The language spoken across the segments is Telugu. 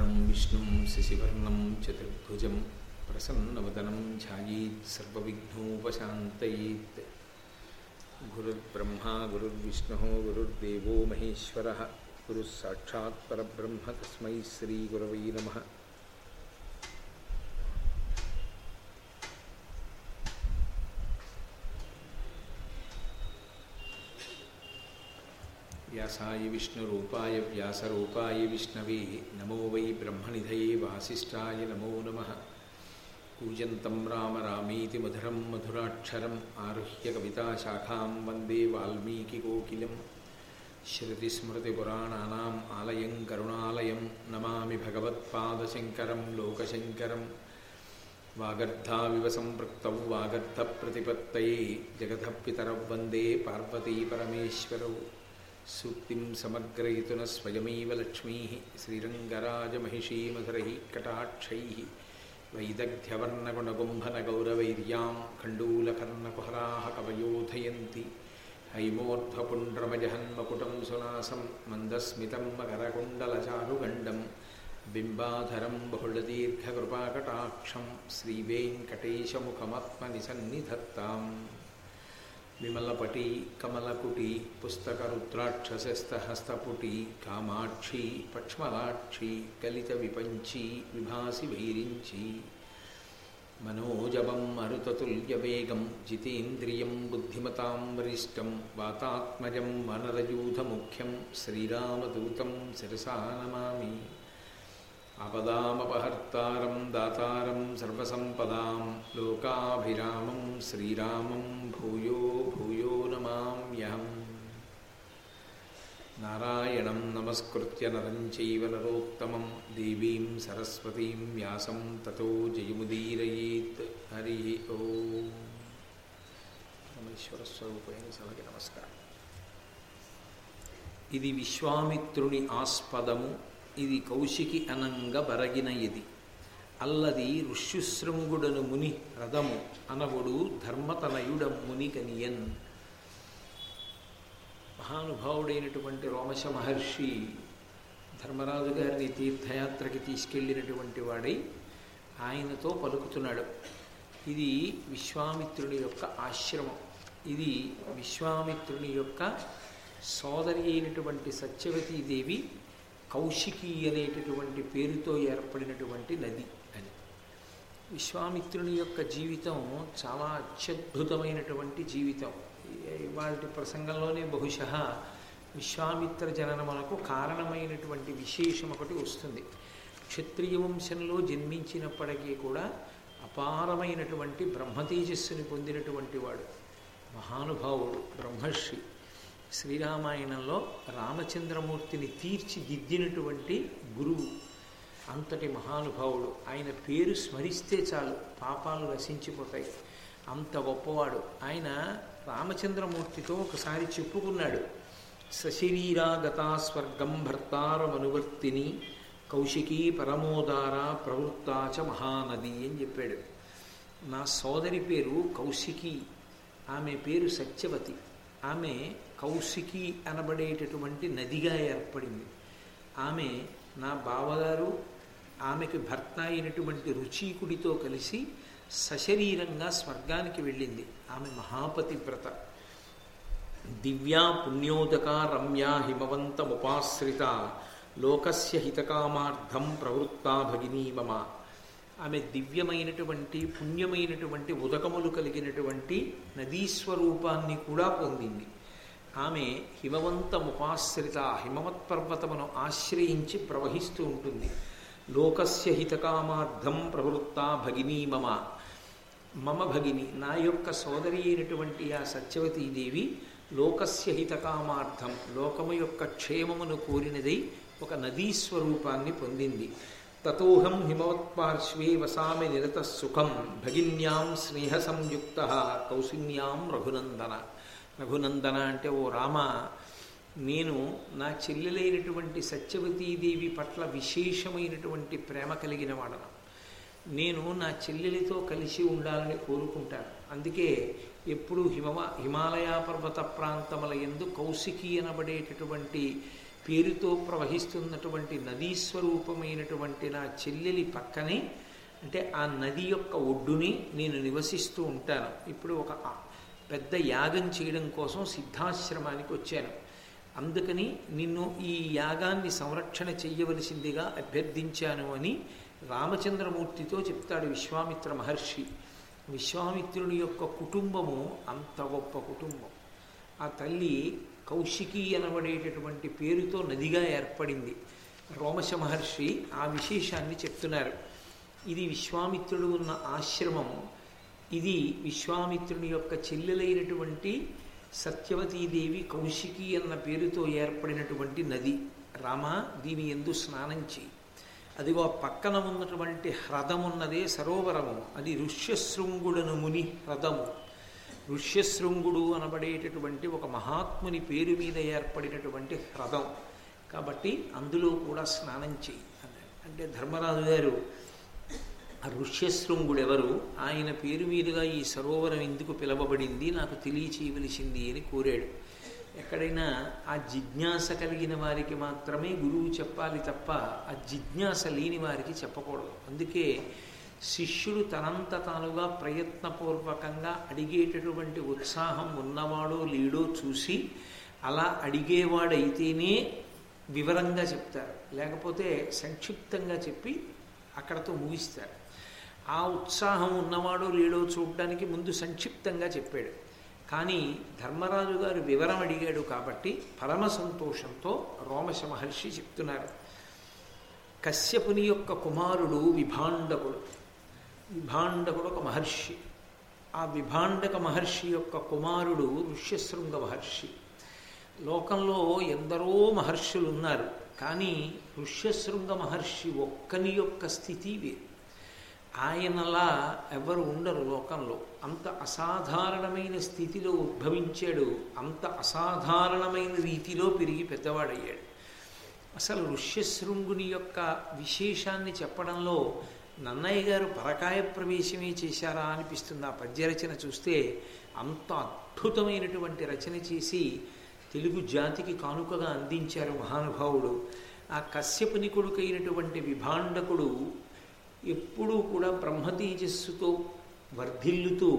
శశివర్ణం విష్ణుం శశివర్ణం చతుర్భుజం ప్రసన్నవదనం ధ్యాయేత్ సర్వవిఘ్నోపశాంతయేత్ గురుర్బ్రహ్మా గురుర్విష్ణుः గురుర్దేవో మహేశ్వరः గురుः సాక్షాత్ పరబ్రహ్మ తస్మై శ్రీగురవై నమः వ్యాసాయ విష్ణురూపాయ వ్యాసరూపాయ విష్ణవే నమో వై బ్రహ్మనిధయే వాసిష్ఠాయ నమో నమ కూజంతం రామ రామీతి మధురం మధురాక్షరం ఆరుహ్య కవితాశాఖాం వందే వాల్మీకికోకిలం శృతిస్మృతిపురాణానాం ఆలయం కరుణాలయం నమామి భగవత్పాదశంకరం లోకశంకరం వాగర్ధావివ సంపృక్తౌ వాగర్ధప్రతిపత్తయే జగతఃపితరౌ వందే పార్వతీపరమేశ్వరౌ సూక్తిం సమగ్రయతున స్వయమేవ లక్ష్మీ శ్రీరంగరాజమహిషీమధురై కటాక్షై వైదగ్ధ్యవర్ణగుణగుంభనగౌరవైర్యాం ఖण्डूलकर्णकुहरा కవయోధయంతి హైమోర్ధ్వపుండ్రమజహన్మకుటం సునాసం మందస్మితం మకరకుండలచారుగండం బింబాధరం బహుళదీర్ఘకృపాకటాక్షం శ్రీవేంకటేశముఖమాత్మనిసన్నిధత్తాం విమలపటి కమలకుటి పుస్తకరుద్రాక్షసస్తహస్తపుటి కామాక్షి పక్ష్మలాక్షి కలిత విపంచి విభాసి వైరించి మనోజవం మరుతతుల్యవేగం జితేంద్రియం బుద్ధిమతాం వరిష్టం వాతాత్మజం వనరయూధముఖ్యం శ్రీరామదూతం శిరసా నమామి ఆపదామపహర్తారం దాతారం సర్వసంపదాం లోకాభిరామం శ్రీరామం భూయో భూయో నమామ్యహం నారాయణం నమస్కృత్య నరం చైవ నరోత్తమం దేవీం సరస్వతీం వ్యాసం తతో జయముదీరయేత్ హరి ఓం పరమేశ్వర స్వరూపైన సభకి నమస్కారం ఇది విశ్వామిత్రుని ఆస్పదము ఇది కౌశికి అనంగ బరగిన ఇది అల్లది ఋష్యుశృంగుడను ముని రథము అనవుడు ధర్మతనయుడ ముని కనియన్ మహానుభావుడైనటువంటి రోమశ మహర్షి ధర్మరాజు గారిని తీర్థయాత్రకి తీసుకెళ్ళినటువంటి వాడై ఆయనతో పలుకుతున్నాడు ఇది విశ్వామిత్రుని యొక్క ఆశ్రమం ఇది విశ్వామిత్రుని యొక్క సోదరి అయినటువంటి సత్యవతీదేవి కౌశికి అనేటటువంటి పేరుతో ఏర్పడినటువంటి నది అని విశ్వామిత్రుని యొక్క జీవితం చాలా అత్యద్భుతమైనటువంటి జీవితం వాటి ప్రసంగంలోనే బహుశ విశ్వామిత్ర జననమునకు కారణమైనటువంటి విశేషం ఒకటి వస్తుంది క్షత్రియ వంశంలో జన్మించినప్పటికీ కూడా అపారమైనటువంటి బ్రహ్మతేజస్సుని పొందినటువంటి వాడు మహానుభావుడు బ్రహ్మర్షి శ్రీరామాయణంలో రామచంద్రమూర్తిని తీర్చిదిద్దినటువంటి గురువు అంతటి మహానుభావుడు ఆయన పేరు స్మరిస్తే చాలు పాపాలు నశించిపోతాయి అంత గొప్పవాడు ఆయన రామచంద్రమూర్తితో ఒకసారి చెప్పుకున్నాడు సశరీరాగతా స్వర్గం భర్తారమనువర్తిని కౌశికీ పరమోదార ప్రవృత్తాచ మహానది అని చెప్పాడు నా సోదరి పేరు కౌశికి ఆమె పేరు సత్యవతి ఆమె కౌశికి అనబడేటటువంటి నదిగా ఏర్పడింది ఆమె నా బావగారు ఆమెకు భర్త అయినటువంటి రుచీకుడితో కలిసి సశరీరంగా స్వర్గానికి వెళ్ళింది ఆమె మహాపతివ్రత దివ్యా పుణ్యోదక రమ్యా హిమవంతముపాశ్రిత లోకస్య హితకామార్థం ప్రవృత్తా భగినీ మమ ఆమె దివ్యమైనటువంటి పుణ్యమైనటువంటి ఉదకములు కలిగినటువంటి నదీస్వరూపాన్ని కూడా పొందింది ఆమె హిమవంతముపాశ్రిత హిమవత్ పర్వతమును ఆశ్రయించి ప్రవహిస్తూ ఉంటుంది లోకస్య హితకామార్థం ప్రవృత్తా భగినీ మమ మమ భగిని నా యొక్క సోదరి అయినటువంటి ఆ సత్యవతీదేవి లోకస్య హితకామార్థం లోకము యొక్క క్షేమమును కోరినదై ఒక నదీ స్వరూపాన్ని పొందింది తతోహం హిమవత్పార్శ్వే వసామి నిరత సుఖం భగిన్యాం స్నేహ సంయుక్త కౌశిన్యాం రఘునందన రఘునందన అంటే ఓ రామ నేను నా చెల్లెలైనటువంటి సత్యవతీదేవి పట్ల విశేషమైనటువంటి ప్రేమ కలిగిన వాడను నేను నా చెల్లెలితో కలిసి ఉండాలని కోరుకుంటాను అందుకే ఎప్పుడు హిమవ హిమాలయ పర్వత ప్రాంతముల ఎందు కౌశికి అనబడేటటువంటి పేరుతో ప్రవహిస్తున్నటువంటి నదీ స్వరూపమైనటువంటి నా చెల్లెలి పక్కనే అంటే ఆ నది యొక్క ఒడ్డుని నేను నివసిస్తూ ఉంటాను ఇప్పుడు ఒక పెద్ద యాగం చేయడం కోసం సిద్ధాశ్రమానికి వచ్చాను అందుకని నిన్ను ఈ యాగాన్ని సంరక్షణ చెయ్యవలసిందిగా అభ్యర్థించాను అని రామచంద్రమూర్తితో చెప్తాడు విశ్వామిత్ర మహర్షి విశ్వామిత్రుని యొక్క కుటుంబము అంత గొప్ప కుటుంబం ఆ తల్లి కౌశికి అనబడేటటువంటి పేరుతో నదిగా ఏర్పడింది రోమశ మహర్షి ఆ విశేషాన్ని చెప్తున్నారు ఇది విశ్వామిత్రుడు ఉన్న ఆశ్రమం ఇది విశ్వామిత్రుని యొక్క చెల్లెలైనటువంటి సత్యవతీదేవి కౌశికి అన్న పేరుతో ఏర్పడినటువంటి నది రామ దీని ఎందు స్నానం చేయి అదిగో పక్కన ఉన్నటువంటి హ్రదమున్నదే సరోవరము అది ఋష్యశృంగుడను ముని హ్రదము ఋష్యశృంగుడు అనబడేటటువంటి ఒక మహాత్ముని పేరు మీద ఏర్పడినటువంటి హ్రదం కాబట్టి అందులో కూడా స్నానం చేయి అన్నాడు అంటే ధర్మరాజు గారు ఆ ఋష్యశృంగుడు ఎవరు ఆయన పేరు మీదుగా ఈ సరోవరం ఎందుకు పిలవబడింది నాకు తెలియచేయవలసింది అని కోరాడు ఎక్కడైనా ఆ జిజ్ఞాస కలిగిన వారికి మాత్రమే గురువు చెప్పాలి తప్ప ఆ జిజ్ఞాస లేని వారికి చెప్పకూడదు అందుకే శిష్యుడు తనంత తానుగా ప్రయత్నపూర్వకంగా అడిగేటటువంటి ఉత్సాహం ఉన్నవాడో లేడో చూసి అలా అడిగేవాడైతేనే వివరంగా చెప్తారు లేకపోతే సంక్షిప్తంగా చెప్పి అక్కడతో ముగిస్తారు ఆ ఉత్సాహం ఉన్నవాడో లేడో చూడడానికి ముందు సంక్షిప్తంగా చెప్పాడు కానీ ధర్మరాజు గారు వివరం అడిగాడు కాబట్టి పరమ సంతోషంతో రోమశ మహర్షి చెప్తున్నారు కశ్యపుని యొక్క కుమారుడు విభాండకుడు విభాండకుడు ఒక మహర్షి ఆ విభాండక మహర్షి యొక్క కుమారుడు ఋష్యశృంగ మహర్షి లోకంలో ఎందరో మహర్షులు ఉన్నారు కానీ ఋష్యశృంగ మహర్షి ఒక్కని యొక్క స్థితి వేరు ఆయనలా ఎవరు ఉండరు లోకంలో అంత అసాధారణమైన స్థితిలో ఉద్భవించాడు అంత అసాధారణమైన రీతిలో పెరిగి పెద్దవాడయ్యాడు అసలు ఋష్యశృంగుని యొక్క విశేషాన్ని చెప్పడంలో నన్నయ్య గారు పరకాయ ప్రవేశమే చేశారా అనిపిస్తుంది ఆ పద్యరచన చూస్తే అంత అద్భుతమైనటువంటి రచన చేసి తెలుగు జాతికి కానుకగా అందించారు మహానుభావుడు ఆ కశ్యపుని కొడుకైనటువంటి విభాండకుడు ఎప్పుడూ కూడా బ్రహ్మతేజస్సుతో వర్ధిల్లుతూ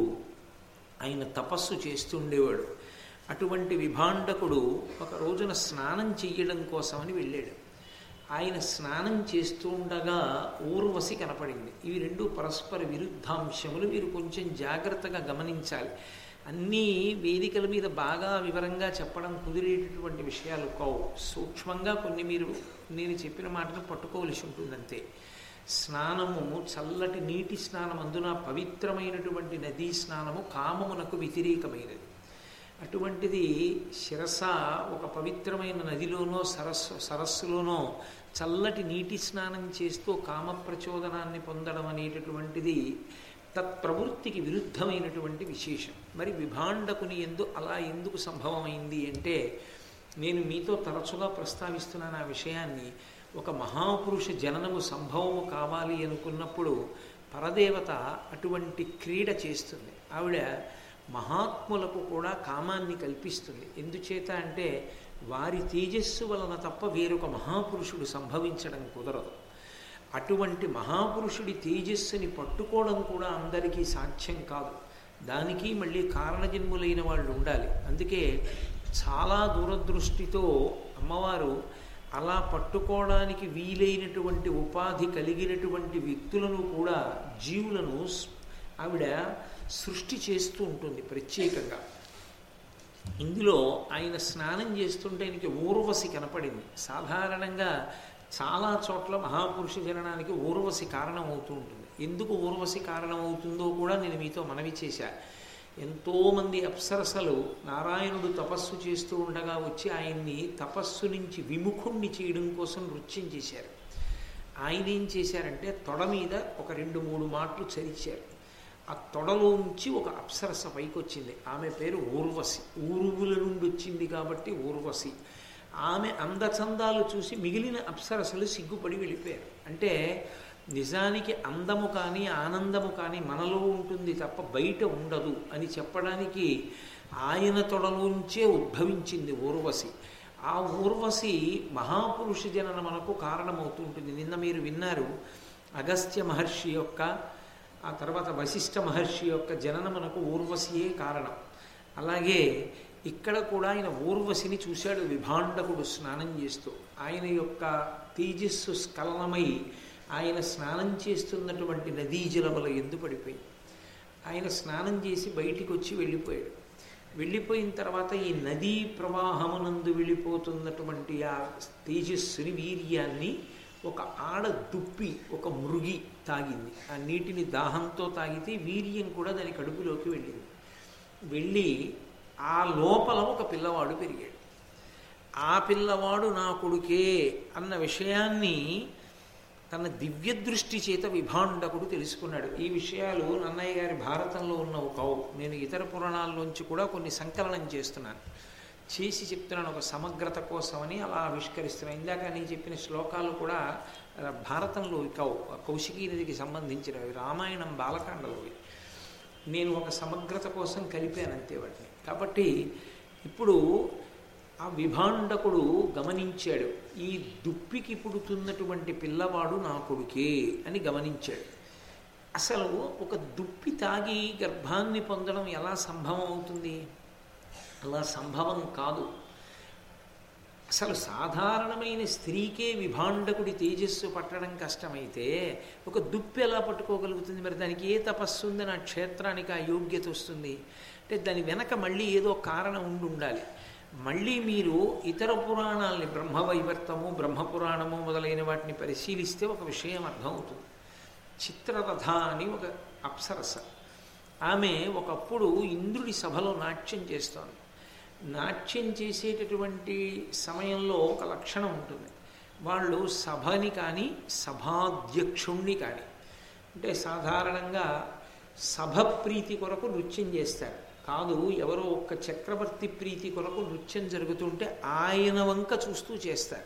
ఆయన తపస్సు చేస్తుండేవాడు అటువంటి విభాండకుడు ఒక రోజున స్నానం చెయ్యడం కోసమని వెళ్ళాడు ఆయన స్నానం చేస్తూ ఉండగా ఊర్వశి కనపడింది ఇవి రెండు పరస్పర విరుద్ధాంశములు మీరు కొంచెం జాగ్రత్తగా గమనించాలి అన్నీ వేదికల మీద బాగా వివరంగా చెప్పడం కుదిరేటటువంటి విషయాలు కావు సూక్ష్మంగా కొన్ని మీరు నేను చెప్పిన మాటను పట్టుకోవలసి ఉంటుంది అంతే స్నానము చల్లటి నీటి స్నానం అందున పవిత్రమైనటువంటి నదీ స్నానము కామమునకు వ్యతిరేకమైనది అటువంటిది శిరస ఒక పవిత్రమైన నదిలోనో సరస్సు సరస్సులోనో చల్లటి నీటి స్నానం చేస్తూ కామ ప్రచోదనాన్ని పొందడం అనేటటువంటిది తత్ప్రవృత్తికి విరుద్ధమైనటువంటి విశేషం మరి విభాండకుని ఎందు అలా ఎందుకు సంభవమైంది అంటే నేను మీతో తరచుగా ప్రస్తావిస్తున్నాను ఆ విషయాన్ని ఒక మహాపురుష జననము సంభవము కావాలి అనుకున్నప్పుడు పరదేవత అటువంటి క్రీడ చేస్తుంది ఆవిడ మహాత్ములకు కూడా కామాన్ని కల్పిస్తుంది ఎందుచేత అంటే వారి తేజస్సు వలన తప్ప వేరొక మహాపురుషుడు సంభవించడం కుదరదు అటువంటి మహాపురుషుడి తేజస్సుని పట్టుకోవడం కూడా అందరికీ సాధ్యం కాదు దానికి మళ్ళీ కారణజన్ములైన వాళ్ళు ఉండాలి అందుకే చాలా దూరదృష్టితో అమ్మవారు అలా పట్టుకోవడానికి వీలైనటువంటి ఉపాధి కలిగినటువంటి వ్యక్తులను కూడా జీవులను ఆవిడ సృష్టి చేస్తూ ఉంటుంది ప్రత్యేకంగా ఇందులో ఆయన స్నానం చేస్తుంటే ఆయనకి ఊర్వశి కనపడింది సాధారణంగా చాలా చోట్ల మహాపురుష జననానికి ఊర్వశి కారణం అవుతూ ఉంటుంది ఎందుకు ఊర్వశి కారణం అవుతుందో కూడా నేను మీతో మనవి చేశా ఎంతోమంది అప్సరసలు నారాయణుడు తపస్సు చేస్తూ ఉండగా వచ్చి ఆయన్ని తపస్సు నుంచి విముఖుణ్ణి చేయడం కోసం నృత్యం చేశారు ఆయన ఏం చేశారంటే తొడ మీద ఒక రెండు మూడు మాటలు చరిచారు ఆ తొడలోంచి ఒక అప్సరస పైకి వచ్చింది ఆమె పేరు ఊర్వశి ఊరువుల నుండి వచ్చింది కాబట్టి ఊర్వశి ఆమె అందచందాలు చూసి మిగిలిన అప్సరసలు సిగ్గుపడి వెళ్ళిపోయారు అంటే నిజానికి అందము కానీ ఆనందము కానీ మనలో ఉంటుంది తప్ప బయట ఉండదు అని చెప్పడానికి ఆయన తొడలోంచే ఉద్భవించింది ఊర్వశి ఆ ఊర్వశి మహాపురుష జనన మనకు కారణమవుతూ ఉంటుంది నిన్న మీరు విన్నారు అగస్త్య మహర్షి యొక్క ఆ తర్వాత వశిష్ఠ మహర్షి యొక్క జననమునకు ఊర్వశియే కారణం అలాగే ఇక్కడ కూడా ఆయన ఊర్వశిని చూశాడు విభాండకుడు స్నానం చేస్తూ ఆయన యొక్క తేజస్సు స్ఖలనమై ఆయన స్నానం చేస్తున్నటువంటి నదీ జలముల ఎందు పడిపోయింది ఆయన స్నానం చేసి బయటికి వచ్చి వెళ్ళిపోయాడు వెళ్ళిపోయిన తర్వాత ఈ నదీ ప్రవాహమునందు వెళ్ళిపోతున్నటువంటి ఆ తేజస్సుని వీర్యాన్ని ఒక ఆడ దుప్పి ఒక మృగి తాగింది ఆ నీటిని దాహంతో తాగితే వీర్యం కూడా దాని కడుపులోకి వెళ్ళింది వెళ్ళి ఆ లోపల ఒక పిల్లవాడు పెరిగాడు ఆ పిల్లవాడు నా కొడుకే అన్న విషయాన్ని తన దివ్య దృష్టి చేత విభాండకుడు తెలుసుకున్నాడు ఈ విషయాలు నన్నయ్య గారి భారతంలో ఉన్నవి కావు నేను ఇతర పురాణాల్లోంచి కూడా కొన్ని సంకలనం చేస్తున్నాను చేసి చెప్తున్నాను ఒక సమగ్రత కోసమని అలా ఆవిష్కరిస్తున్నాను ఇందాక నేను చెప్పిన శ్లోకాలు కూడా భారతంలో కావు కౌశికీ నదికి సంబంధించినవి రామాయణం బాలకాండలోవి నేను ఒక సమగ్రత కోసం కలిపాను అంతే వాటిని కాబట్టి ఇప్పుడు ఆ విభాండకుడు గమనించాడు ఈ దుప్పికి పుడుతున్నటువంటి పిల్లవాడు నా కొడుకే అని గమనించాడు అసలు ఒక దుప్పి తాగి గర్భాన్ని పొందడం ఎలా సంభవం అవుతుంది అలా సంభవం కాదు అసలు సాధారణమైన స్త్రీకే విభాండకుడి తేజస్సు పట్టడం కష్టమైతే ఒక దుప్పి ఎలా పట్టుకోగలుగుతుంది మరి దానికి ఏ తపస్సు ఉంది నా క్షేత్రానికి ఆ యోగ్యత వస్తుంది అంటే దాని వెనక మళ్ళీ ఏదో కారణం ఉండి ఉండాలి మళ్ళీ మీరు ఇతర పురాణాలని బ్రహ్మవైవర్తము బ్రహ్మపురాణము మొదలైన వాటిని పరిశీలిస్తే ఒక విషయం అర్థమవుతుంది చిత్రరథ అని ఒక అప్సరస ఆమె ఒకప్పుడు ఇంద్రుడి సభలో నాట్యం చేస్తోంది నాట్యం చేసేటటువంటి సమయంలో ఒక లక్షణం ఉంటుంది వాళ్ళు సభని కానీ సభాధ్యక్షుణ్ణి కానీ అంటే సాధారణంగా సభ ప్రీతి కొరకు నృత్యం చేస్తారు కాదు ఎవరో ఒక్క చక్రవర్తి ప్రీతి కొరకు నృత్యం జరుగుతుంటే ఆయన వంక చూస్తూ చేస్తారు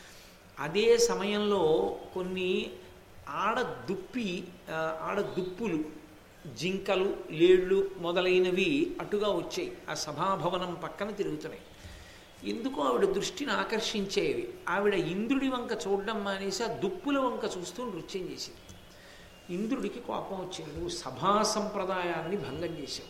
అదే సమయంలో కొన్ని ఆడ దుప్పి ఆడ దుప్పులు జింకలు లేళ్ళు మొదలైనవి అటుగా వచ్చాయి ఆ సభాభవనం పక్కన తిరుగుతున్నాయి ఎందుకో ఆవిడ దృష్టిని ఆకర్షించేవి ఆవిడ ఇంద్రుడి వంక చూడడం మానేసి ఆ దుప్పుల వంక చూస్తూ నృత్యం చేసింది ఇంద్రుడికి కోపం వచ్చింది నువ్వు సభా సంప్రదాయాన్ని భంగం చేశావు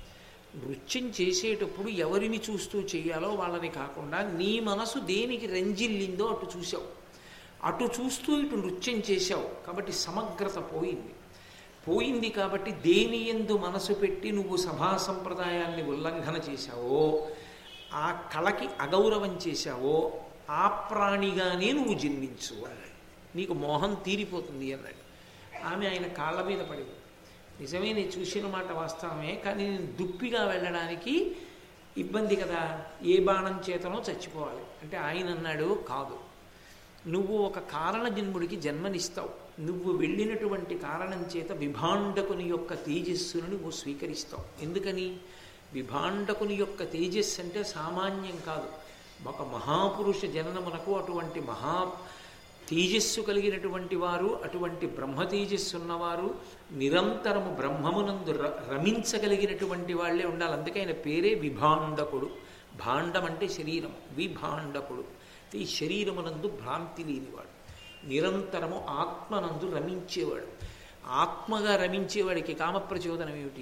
నృత్యం చేసేటప్పుడు ఎవరిని చూస్తూ చేయాలో వాళ్ళని కాకుండా నీ మనసు దేనికి రంజిల్లిందో అటు చూసావు అటు చూస్తూ ఇటు నృత్యం చేశావు కాబట్టి సమగ్రత పోయింది పోయింది కాబట్టి దేని ఎందు మనసు పెట్టి నువ్వు సభా సంప్రదాయాన్ని ఉల్లంఘన చేశావో ఆ కళకి అగౌరవం చేశావో ఆ ప్రాణిగానే నువ్వు జన్మించు అన్నాడు నీకు మోహం తీరిపోతుంది అన్నాడు ఆమె ఆయన కాళ్ళ మీద పడింది నిజమే నేను చూసిన మాట వాస్తవమే కానీ నేను దుప్పిగా వెళ్ళడానికి ఇబ్బంది కదా ఏ బాణం చేతనో చచ్చిపోవాలి అంటే ఆయన అన్నాడు కాదు నువ్వు ఒక కారణ జన్ముడికి జన్మనిస్తావు నువ్వు వెళ్ళినటువంటి కారణం చేత విభాండకుని యొక్క తేజస్సును నువ్వు స్వీకరిస్తావు ఎందుకని విభాండకుని యొక్క తేజస్సు అంటే సామాన్యం కాదు ఒక మహాపురుష జననమునకు అటువంటి మహా తేజస్సు కలిగినటువంటి వారు అటువంటి బ్రహ్మ తేజస్సు ఉన్నవారు నిరంతరము బ్రహ్మమునందు ర రమించగలిగినటువంటి వాళ్ళే ఉండాలి అందుకే ఆయన పేరే విభాండకుడు భాండం అంటే శరీరం విభాండకుడు ఈ శరీరమునందు భ్రాంతి లేనివాడు నిరంతరము ఆత్మనందు రమించేవాడు ఆత్మగా రమించేవాడికి కామప్రచోదనం ఏమిటి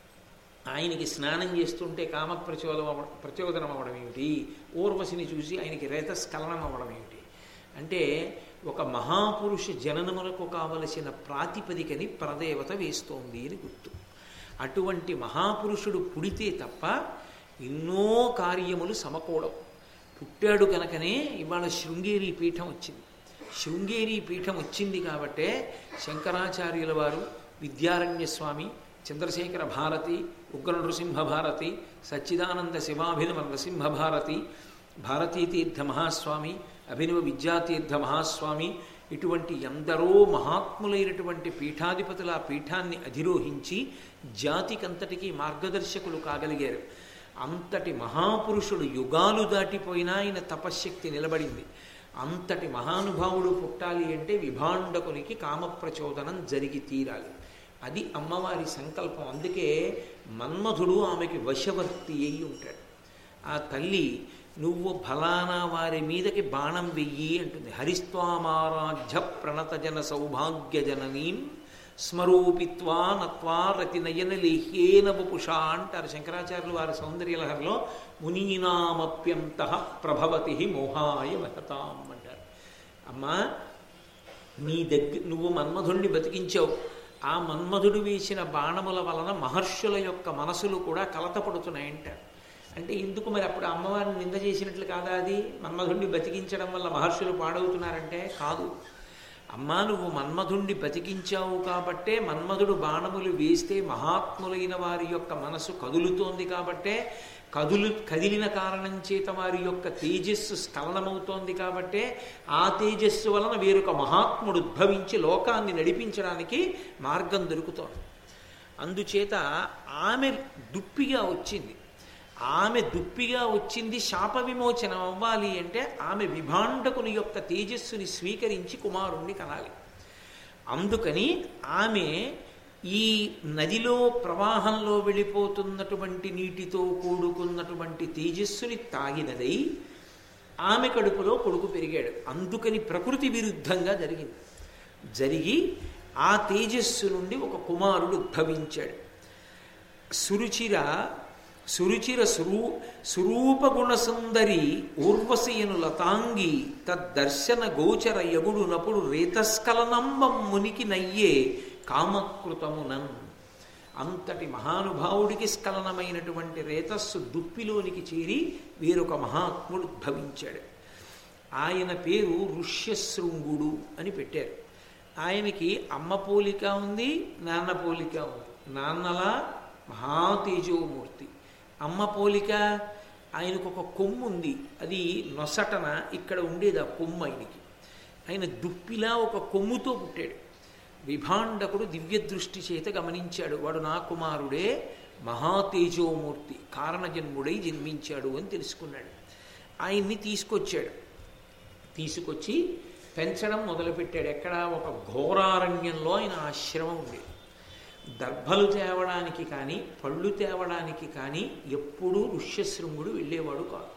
ఆయనకి స్నానం చేస్తుంటే కామ ప్రచోదనం ప్రచోదనం అవ్వడం ఏమిటి ఊర్వశిని చూసి ఆయనకి రేతస్ఖలనం అవ్వడం ఏమిటి అంటే ఒక మహాపురుష జననములకు కావలసిన ప్రాతిపదికని పరదేవత వేస్తోంది అని గుర్తు అటువంటి మహాపురుషుడు పుడితే తప్ప ఎన్నో కార్యములు సమకూడవు పుట్టాడు కనుకనే ఇవాళ శృంగేరి పీఠం వచ్చింది శృంగేరి పీఠం వచ్చింది కాబట్టే శంకరాచార్యుల వారు విద్యారణ్య స్వామి చంద్రశేఖర భారతి ఉగ్ర నృసింహ భారతి సచ్చిదానంద శివాభినవ నృసింహ భారతి భారతీతీర్థ మహాస్వామి అభినవ విద్యాతీర్థ మహాస్వామి ఇటువంటి ఎందరో మహాత్ములైనటువంటి పీఠాధిపతుల ఆ పీఠాన్ని అధిరోహించి జాతికంతటికీ మార్గదర్శకులు కాగలిగారు అంతటి మహాపురుషుడు యుగాలు దాటిపోయినా ఆయన తపశ్శక్తి నిలబడింది అంతటి మహానుభావుడు పుట్టాలి అంటే విభాండకునికి కామప్రచోదనం జరిగి తీరాలి అది అమ్మవారి సంకల్పం అందుకే మన్మధుడు ఆమెకి వశవర్తి అయి ఉంటాడు ఆ తల్లి నువ్వు ఫలానా వారి మీదకి బాణం వెయ్యి అంటుంది హరిస్వామారాధ్య ప్రణతజన సౌభాగ్య జననీం స్మరూపిత్వా నత్వా రతి నయన లేహ్యేన వపుషా అంటారు శంకరాచార్యులు వారి సౌందర్యలహరిలో మునీనామప్యంత ప్రభవతి మోహాయ మహతాం అంటారు అమ్మా నీ దగ్గర నువ్వు మన్మధుణ్ణి బతికించావు ఆ మన్మధుడు వేసిన బాణముల వలన మహర్షుల యొక్క మనసులు కూడా కలతపడుతున్నాయంట అంటే ఎందుకు మరి అప్పుడు అమ్మవారిని నింద చేసినట్లు కాదా అది మన్మధుణ్ణి బతికించడం వల్ల మహర్షులు పాడవుతున్నారంటే కాదు అమ్మా నువ్వు మన్మధుణ్ణి బతికించావు కాబట్టే మన్మధుడు బాణములు వేస్తే మహాత్ములైన వారి యొక్క మనసు కదులుతోంది కాబట్టే కదులు కదిలిన కారణం చేత వారి యొక్క తేజస్సు స్ఖలనమవుతోంది కాబట్టే ఆ తేజస్సు వలన వేరొక మహాత్ముడు ఉద్భవించి లోకాన్ని నడిపించడానికి మార్గం దొరుకుతోంది అందుచేత ఆమె దుప్పిగా వచ్చింది ఆమె దుప్పిగా వచ్చింది శాప విమోచనం అవ్వాలి అంటే ఆమె విభాండకుని యొక్క తేజస్సుని స్వీకరించి కుమారుణ్ణి కనాలి అందుకని ఆమె ఈ నదిలో ప్రవాహంలో వెళ్ళిపోతున్నటువంటి నీటితో కూడుకున్నటువంటి తేజస్సుని తాగినదై ఆమె కడుపులో కొడుకు పెరిగాడు అందుకని ప్రకృతి విరుద్ధంగా జరిగింది జరిగి ఆ తేజస్సు నుండి ఒక కుమారుడు ఉద్భవించాడు సురుచిర సురుచిర సురూ సురూపగుణ సుందరి ఊర్వశయను లతాంగి తద్దర్శన గోచర యగుడు నపుడు రేతస్కలనంబం మునికి నయ్యే కామకృతమునన్ అంతటి మహానుభావుడికి స్ఖలనమైనటువంటి రేతస్సు దుప్పిలోనికి చేరి వేరొక మహాత్ముడు ఉద్భవించాడు ఆయన పేరు ఋష్యశృంగుడు అని పెట్టారు ఆయనకి అమ్మ పోలిక ఉంది నాన్న పోలిక ఉంది నాన్నలా మహాతేజోమూర్తి అమ్మ పోలిక ఆయనకు ఒక కొమ్ము ఉంది అది నొసటన ఇక్కడ ఉండేది ఆ కొమ్ము ఆయనకి ఆయన దుప్పిలా ఒక కొమ్ముతో పుట్టాడు విభాండకుడు దివ్య దృష్టి చేత గమనించాడు వాడు నా కుమారుడే మహాతేజోమూర్తి కారణజన్ముడై జన్మించాడు అని తెలుసుకున్నాడు ఆయన్ని తీసుకొచ్చాడు తీసుకొచ్చి పెంచడం మొదలుపెట్టాడు ఎక్కడ ఒక ఘోరారణ్యంలో ఆయన ఆశ్రమం ఉండేది దర్భలు తేవడానికి కానీ పళ్ళు తేవడానికి కానీ ఎప్పుడూ ఋష్యశృంగుడు వెళ్ళేవాడు కాదు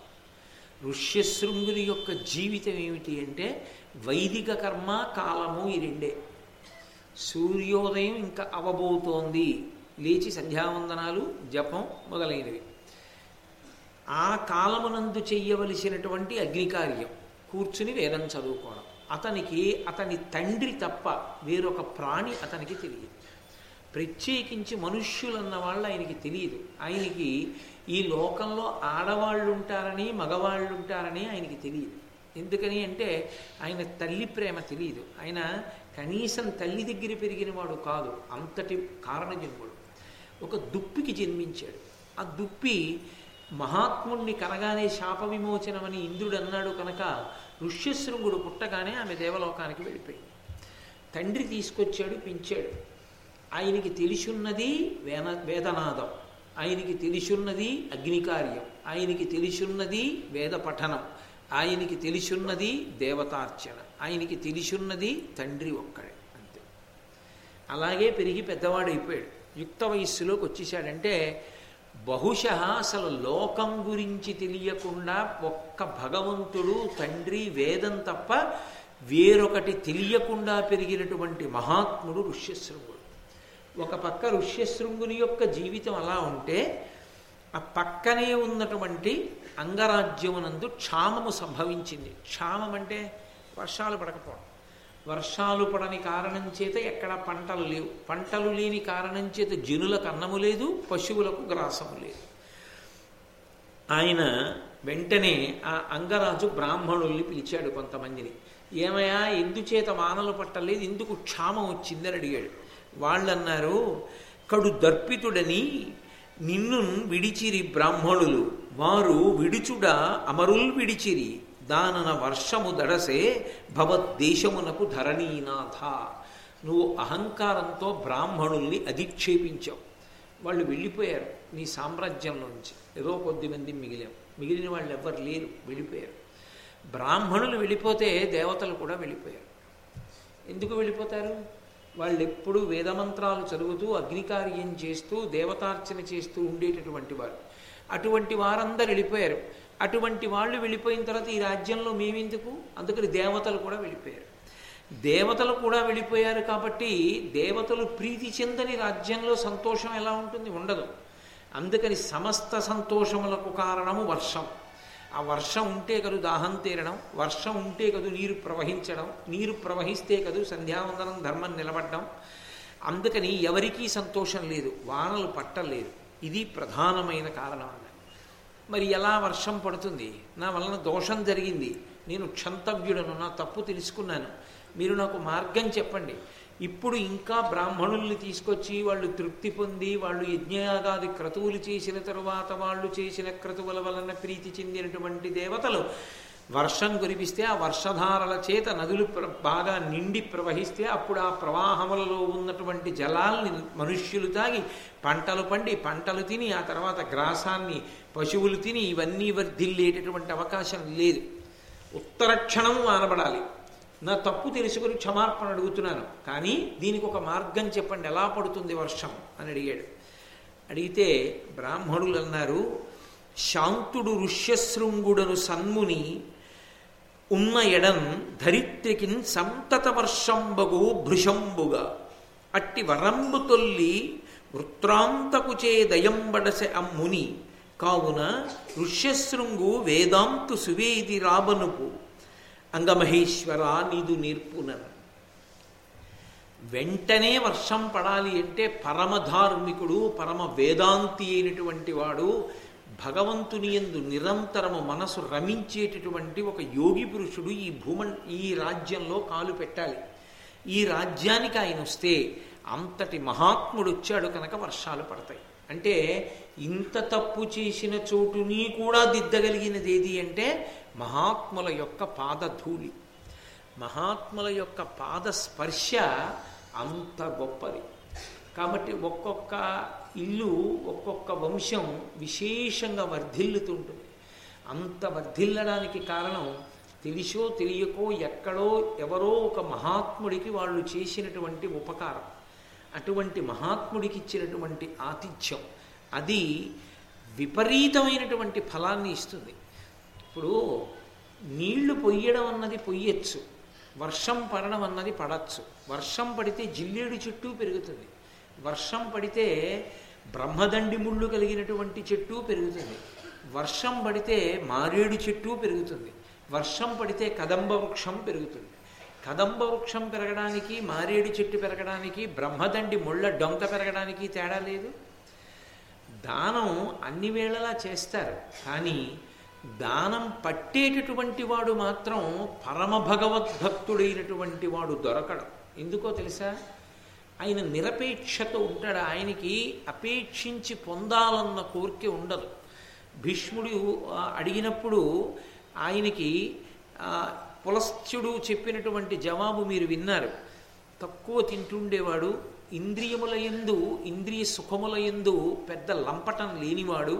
ఋష్యశృంగుని యొక్క జీవితం ఏమిటి అంటే వైదిక కర్మ కాలము ఈ రెండే సూర్యోదయం ఇంకా అవబోతోంది లేచి సంధ్యావందనాలు జపం మొదలైనవి ఆ కాలమునందు చెయ్యవలసినటువంటి అగ్నికార్యం కూర్చుని వేదం చదువుకోవడం అతనికి అతని తండ్రి తప్ప వేరొక ప్రాణి అతనికి తెలియదు ప్రత్యేకించి మనుష్యులన్న వాళ్ళు ఆయనకి తెలియదు ఆయనకి ఈ లోకంలో ఆడవాళ్ళు ఉంటారని మగవాళ్ళు ఉంటారని ఆయనకి తెలియదు ఎందుకని అంటే ఆయన తల్లి ప్రేమ తెలియదు ఆయన కనీసం తల్లి దగ్గర పెరిగిన వాడు కాదు అంతటి కారణజన్ముడు ఒక దుప్పికి జన్మించాడు ఆ దుప్పి మహాత్ముణ్ణి కనగానే శాప విమోచనమని ఇంద్రుడు అన్నాడు కనుక ఋష్యశృంగుడు పుట్టగానే ఆమె దేవలోకానికి వెళ్ళిపోయింది తండ్రి తీసుకొచ్చాడు పెంచాడు ఆయనకి తెలిసున్నది వేన వేదనాదం ఆయనకి తెలిసున్నది అగ్నికార్యం ఆయనకి తెలిసున్నది వేద పఠనం ఆయనకి తెలిసున్నది దేవతార్చన ఆయనకి తెలిసున్నది తండ్రి ఒక్కడే అంతే అలాగే పెరిగి పెద్దవాడైపోయాడు యుక్త వయస్సులోకి వచ్చేసాడంటే బహుశ అసలు లోకం గురించి తెలియకుండా ఒక్క భగవంతుడు తండ్రి వేదం తప్ప వేరొకటి తెలియకుండా పెరిగినటువంటి మహాత్ముడు ఋష్యశృంగుడు ఒక పక్క ఋష్యశృంగుని యొక్క జీవితం అలా ఉంటే ఆ పక్కనే ఉన్నటువంటి అంగరాజ్యమునందు క్షామము సంభవించింది క్షామం అంటే వర్షాలు పడకపోవడం వర్షాలు పడని కారణం చేత ఎక్కడ పంటలు లేవు పంటలు లేని కారణం చేత జనులకు అన్నము లేదు పశువులకు గ్రాసము లేదు ఆయన వెంటనే ఆ అంగరాజు బ్రాహ్మణుల్ని పిలిచాడు కొంతమందిని ఏమయ్యా ఎందుచేత వానలు పట్టలేదు ఎందుకు క్షామం వచ్చిందని అడిగాడు వాళ్ళన్నారు కడు దర్పితుడని నిన్ను విడిచిరి బ్రాహ్మణులు వారు విడుచుడ అమరుల్ విడిచిరి దానన వర్షము దడసే భవద్దేశమునకు ధరణీనాథ నువ్వు అహంకారంతో బ్రాహ్మణుల్ని అధిక్షేపించావు వాళ్ళు వెళ్ళిపోయారు నీ సామ్రాజ్యంలోంచి ఏదో కొద్ది మంది మిగిలాం మిగిలిన వాళ్ళు ఎవ్వరు లేరు వెళ్ళిపోయారు బ్రాహ్మణులు వెళ్ళిపోతే దేవతలు కూడా వెళ్ళిపోయారు ఎందుకు వెళ్ళిపోతారు వాళ్ళు ఎప్పుడూ వేదమంత్రాలు చదువుతూ అగ్నికార్యం చేస్తూ దేవతార్చన చేస్తూ ఉండేటటువంటి వారు అటువంటి వారందరు వెళ్ళిపోయారు అటువంటి వాళ్ళు వెళ్ళిపోయిన తర్వాత ఈ రాజ్యంలో మేమెందుకు అందుకని దేవతలు కూడా వెళ్ళిపోయారు దేవతలు కూడా వెళ్ళిపోయారు కాబట్టి దేవతలు ప్రీతి చెందని రాజ్యంలో సంతోషం ఎలా ఉంటుంది ఉండదు అందుకని సమస్త సంతోషములకు కారణము వర్షం ఆ వర్షం ఉంటే కదు దాహం తీరడం వర్షం ఉంటే కదు నీరు ప్రవహించడం నీరు ప్రవహిస్తే కదు సంధ్యావందనం ధర్మం నిలబడడం అందుకని ఎవరికీ సంతోషం లేదు వానలు పట్టలేదు ఇది ప్రధానమైన కారణం అన్నది మరి ఎలా వర్షం పడుతుంది నా వలన దోషం జరిగింది నేను క్షంతవ్యుడను నా తప్పు తెలుసుకున్నాను మీరు నాకు మార్గం చెప్పండి ఇప్పుడు ఇంకా బ్రాహ్మణుల్ని తీసుకొచ్చి వాళ్ళు తృప్తి పొంది వాళ్ళు యజ్ఞయాగాది క్రతువులు చేసిన తరువాత వాళ్ళు చేసిన క్రతువుల వలన ప్రీతి చెందినటువంటి దేవతలు వర్షం కురిపిస్తే ఆ వర్షధారల చేత నదులు ప్ర- బాగా నిండి ప్రవహిస్తే అప్పుడు ఆ ప్రవాహములలో ఉన్నటువంటి జలాల్ని మనుష్యులు తాగి పంటలు పండి పంటలు తిని ఆ తర్వాత గ్రాసాన్ని పశువులు తిని ఇవన్నీ వర్ధిల్లేటటువంటి అవకాశం లేదు ఉత్తర క్షణం వానబడాలి నా తప్పు తెలుసుకుని క్షమార్పణ అడుగుతున్నాను కానీ దీనికి ఒక మార్గం చెప్పండి ఎలా పడుతుంది వర్షం అని అడిగాడు అడిగితే బ్రాహ్మణులు అన్నారు శాంతుడు ఋష్యశృంగుడను సన్ముని ఉన్న ఎడన్ ధరిత్రికిన్ సంతత వర్షంబగు భృశంబుగా అట్టి వరంబు తొల్లి వృత్రాంతకు చే దయంబడసె అమ్ముని కావున ఋష్యశృంగు వేదాంతు సువేది రాబనుపు అంగమహేశ్వర నీదు నేర్పునను వెంటనే వర్షం పడాలి అంటే పరమధార్మికుడు పరమ వేదాంతి అయినటువంటి వాడు భగవంతుని యందు నిరంతరము మనసు రమించేటటువంటి ఒక యోగి పురుషుడు ఈ భూమ ఈ రాజ్యంలో కాలు పెట్టాలి ఈ రాజ్యానికి ఆయన వస్తే అంతటి మహాత్ముడు వచ్చాడు కనుక వర్షాలు పడతాయి అంటే ఇంత తప్పు చేసిన చోటుని కూడా దిద్దగలిగినది ఏది అంటే మహాత్ముల యొక్క పాదధూళి మహాత్ముల యొక్క పాద స్పర్శ అంత గొప్పది కాబట్టి ఒక్కొక్క ఇల్లు ఒక్కొక్క వంశం విశేషంగా వర్ధిల్లుతుంటుంది అంత వర్ధిల్లడానికి కారణం తెలిసో తెలియకో ఎక్కడో ఎవరో ఒక మహాత్ముడికి వాళ్ళు చేసినటువంటి ఉపకారం అటువంటి మహాత్ముడికి ఇచ్చినటువంటి ఆతిథ్యం అది విపరీతమైనటువంటి ఫలాన్ని ఇస్తుంది ఇప్పుడు నీళ్లు పొయ్యడం అన్నది పొయ్యొచ్చు వర్షం పడడం అన్నది పడచ్చు వర్షం పడితే జిల్లేడు చెట్టు పెరుగుతుంది వర్షం పడితే బ్రహ్మదండి ముళ్ళు కలిగినటువంటి చెట్టు పెరుగుతుంది వర్షం పడితే మారేడు చెట్టు పెరుగుతుంది వర్షం పడితే కదంబ వృక్షం పెరుగుతుంది కదంబ వృక్షం పెరగడానికి మారేడు చెట్టు పెరగడానికి బ్రహ్మదండి ముళ్ళ డొంక పెరగడానికి తేడా లేదు దానం అన్ని వేళలా చేస్తారు కానీ దానం పట్టేటటువంటి వాడు మాత్రం పరమ భగవద్భక్తుడైనటువంటి వాడు దొరకడం ఎందుకో తెలుసా ఆయన నిరపేక్షత ఉంటాడు ఆయనకి అపేక్షించి పొందాలన్న కోరిక ఉండదు భీష్ముడు ఆ, అడిగినప్పుడు ఆయనకి ఆ, పులస్త్యుడు చెప్పినటువంటి జవాబు మీరు విన్నారు తక్కువ తింటుండేవాడు ఇంద్రియముల యందు ఇంద్రియ సుఖముల యందు పెద్ద లంపటం లేనివాడు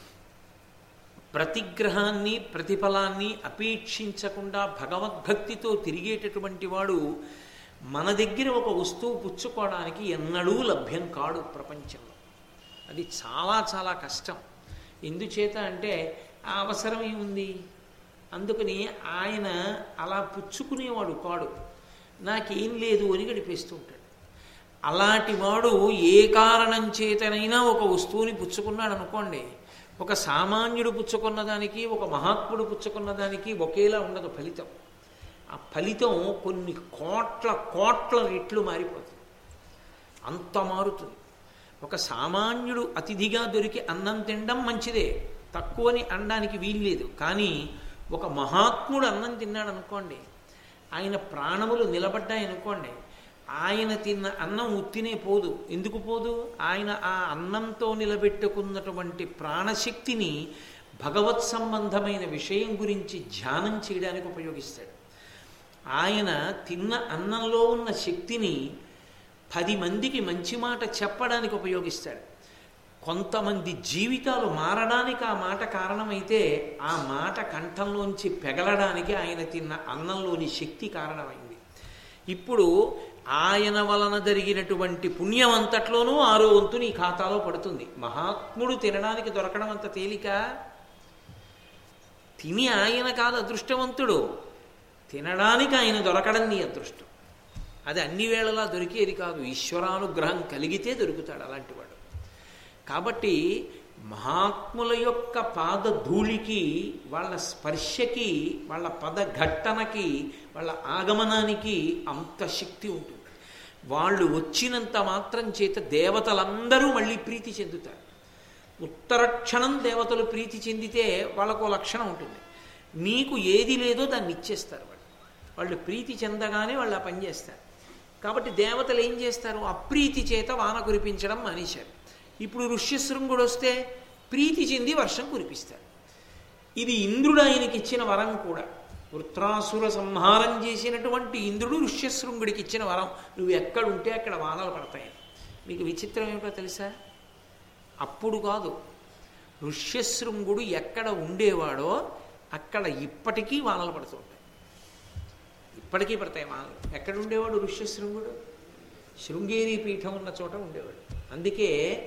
ప్రతిగ్రహాన్ని ప్రతిఫలాన్ని అపేక్షించకుండా భగవద్భక్తితో తిరిగేటటువంటి వాడు మన దగ్గర ఒక వస్తువు పుచ్చుకోవడానికి ఎన్నడూ లభ్యం కాడు ప్రపంచంలో అది చాలా చాలా కష్టం ఎందుచేత అంటే ఆ అవసరం ఏముంది అందుకని ఆయన అలా పుచ్చుకునేవాడు కాడు నాకేం లేదు అని గడిపేస్తూ ఉంటాడు అలాంటి వాడు ఏ కారణం చేతనైనా ఒక వస్తువుని పుచ్చుకున్నాడు అనుకోండి ఒక సామాన్యుడు పుచ్చుకున్న దానికి ఒక మహాత్ముడు పుచ్చుకున్న దానికి ఒకేలా ఉండదు ఫలితం ఆ ఫలితం కొన్ని కోట్ల కోట్ల రెట్లు మారిపోతుంది అంత మారుతుంది ఒక సామాన్యుడు అతిథిగా దొరికి అన్నం తినడం మంచిదే తక్కువని అనడానికి వీల్లేదు కానీ ఒక మహాత్ముడు అన్నం తిన్నాడు అనుకోండి ఆయన ప్రాణములు నిలబడ్డాయి అనుకోండి ఆయన తిన్న అన్నం ఉత్తినే పోదు ఎందుకు పోదు ఆయన ఆ అన్నంతో నిలబెట్టుకున్నటువంటి ప్రాణశక్తిని భగవత్ సంబంధమైన విషయం గురించి ధ్యానం చేయడానికి ఉపయోగిస్తాడు ఆయన తిన్న అన్నంలో ఉన్న శక్తిని పది మందికి మంచి మాట చెప్పడానికి ఉపయోగిస్తాడు కొంతమంది జీవితాలు మారడానికి ఆ మాట కారణమైతే ఆ మాట కంఠంలోంచి పెగలడానికి ఆయన తిన్న అన్నంలోని శక్తి కారణమైంది ఇప్పుడు ఆయన వలన జరిగినటువంటి పుణ్యం అంతట్లోనూ ఆరో వంతు నీ ఖాతాలో పడుతుంది మహాత్ముడు తినడానికి దొరకడం అంత తేలిక తిని ఆయన కాదు అదృష్టవంతుడు తినడానికి ఆయన దొరకడం నీ అదృష్టం అది అన్ని వేళలా దొరికేది కాదు ఈశ్వరానుగ్రహం కలిగితే దొరుకుతాడు అలాంటి వాడు కాబట్టి మహాత్ముల యొక్క పాద ధూళికి వాళ్ళ స్పర్శకి వాళ్ళ పద ఘట్టనకి వాళ్ళ ఆగమనానికి అంత శక్తి ఉంటుంది వాళ్ళు వచ్చినంత మాత్రం చేత దేవతలందరూ మళ్ళీ ప్రీతి చెందుతారు ఉత్తర క్షణం దేవతలు ప్రీతి చెందితే వాళ్ళకు లక్షణం ఉంటుంది నీకు ఏది లేదో దాన్ని ఇచ్చేస్తారు వాళ్ళు వాళ్ళు ప్రీతి చెందగానే వాళ్ళు ఆ పని చేస్తారు కాబట్టి దేవతలు ఏం చేస్తారు అప్రీతి చేత వాన కురిపించడం మానేశారు ఇప్పుడు ఋష్యశృంగుడు వస్తే ప్రీతి చెంది వర్షం కురిపిస్తారు ఇది ఇంద్రుడు ఆయనకి ఇచ్చిన వరం కూడా వృత్రాసుర సంహారం చేసినటువంటి ఇంద్రుడు ఋష్యశృంగుడికి ఇచ్చిన వరం నువ్వు ఎక్కడుంటే అక్కడ వానలు పడతాయని మీకు విచిత్రం ఏమిటో తెలుసా అప్పుడు కాదు ఋష్యశృంగుడు ఎక్కడ ఉండేవాడో అక్కడ ఇప్పటికీ వానలు పడుతుంటాయి ఇప్పటికీ పడతాయి వానలు ఎక్కడ ఉండేవాడు ఋష్యశృంగుడు శృంగేరి పీఠం ఉన్న చోట ఉండేవాడు అందుకే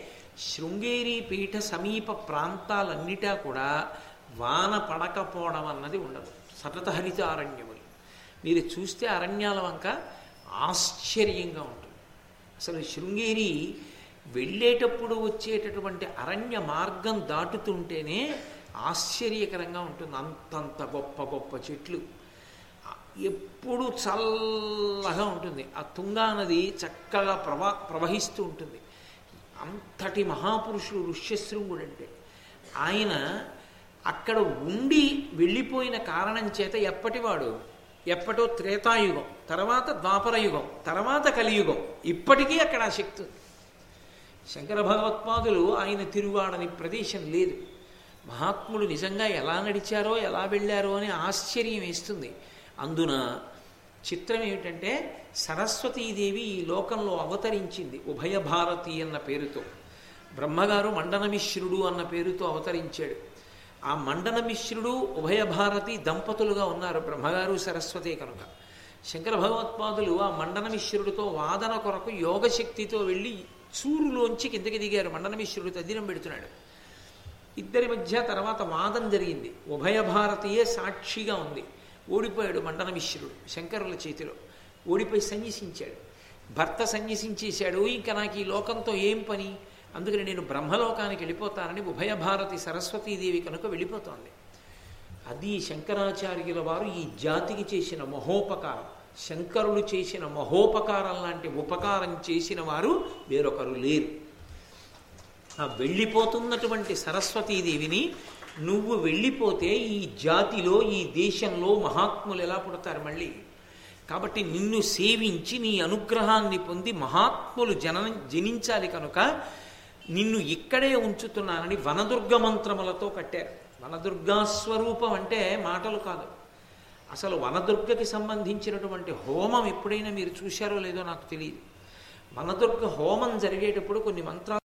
శృంగేరి పీఠ సమీప ప్రాంతాలన్నిటా కూడా వాన పడకపోవడం అన్నది ఉండదు సతత హరిత అరణ్యములు మీరు చూస్తే అరణ్యాల వంక ఆశ్చర్యంగా ఉంటుంది అసలు శృంగేరి వెళ్ళేటప్పుడు వచ్చేటటువంటి అరణ్య మార్గం దాటుతుంటేనే ఆశ్చర్యకరంగా ఉంటుంది అంతంత గొప్ప గొప్ప చెట్లు ఎప్పుడు చల్లగా ఉంటుంది ఆ తుంగా నది చక్కగా ప్రవా ప్రవహిస్తూ ఉంటుంది అంతటి మహాపురుషుడు ఋష్యశృంగుడు అంటే ఆయన అక్కడ ఉండి వెళ్ళిపోయిన కారణం చేత ఎప్పటివాడు ఎప్పటో త్రేతాయుగం తర్వాత ద్వాపరయుగం తర్వాత కలియుగం ఇప్పటికీ అక్కడ ఆ శక్తి ఉంది శంకర భగవత్పాదులు ఆయన తిరుగాడని ప్రదేశం లేదు మహాత్ముడు నిజంగా ఎలా నడిచారో ఎలా వెళ్ళారో అని ఆశ్చర్యం వేస్తుంది అందున చిత్రం ఏమిటంటే సరస్వతీదేవి ఈ లోకంలో అవతరించింది ఉభయ భారతి అన్న పేరుతో బ్రహ్మగారు మండనమిశ్రుడు అన్న పేరుతో అవతరించాడు ఆ మండనమిశ్రుడు ఉభయ భారతి దంపతులుగా ఉన్నారు బ్రహ్మగారు సరస్వతి కనుక శంకర భగవత్పాదులు ఆ మండనమిశ్రుడితో వాదన కొరకు యోగశక్తితో వెళ్ళి చూరులోంచి కిందకి దిగారు మండనమిశ్రుడు తద్దినం పెడుతున్నాడు ఇద్దరి మధ్య తర్వాత వాదం జరిగింది ఉభయ భారతీయే సాక్షిగా ఉంది ఓడిపోయాడు మండనమిశ్రుడు శంకరుల చేతిలో ఓడిపోయి సన్యసించాడు భర్త సన్యసించేశాడు ఇంకా నాకు ఈ లోకంతో ఏం పని అందుకని నేను బ్రహ్మలోకానికి వెళ్ళిపోతానని ఉభయ భారతి సరస్వతీదేవి కనుక వెళ్ళిపోతోంది అది శంకరాచార్యుల వారు ఈ జాతికి చేసిన మహోపకారం శంకరులు చేసిన మహోపకారం లాంటి ఉపకారం చేసిన వారు వేరొకరు లేరు ఆ వెళ్ళిపోతున్నటువంటి సరస్వతీదేవిని నువ్వు వెళ్ళిపోతే ఈ జాతిలో ఈ దేశంలో మహాత్ములు ఎలా పుడతారు మళ్ళీ కాబట్టి నిన్ను సేవించి నీ అనుగ్రహాన్ని పొంది మహాత్ములు జన జనించాలి కనుక నిన్ను ఇక్కడే ఉంచుతున్నానని వనదుర్గ మంత్రములతో కట్టారు వనదుర్గా స్వరూపం అంటే మాటలు కాదు అసలు వనదుర్గకి సంబంధించినటువంటి హోమం ఎప్పుడైనా మీరు చూశారో లేదో నాకు తెలియదు వనదుర్గ హోమం జరిగేటప్పుడు కొన్ని మంత్రాలు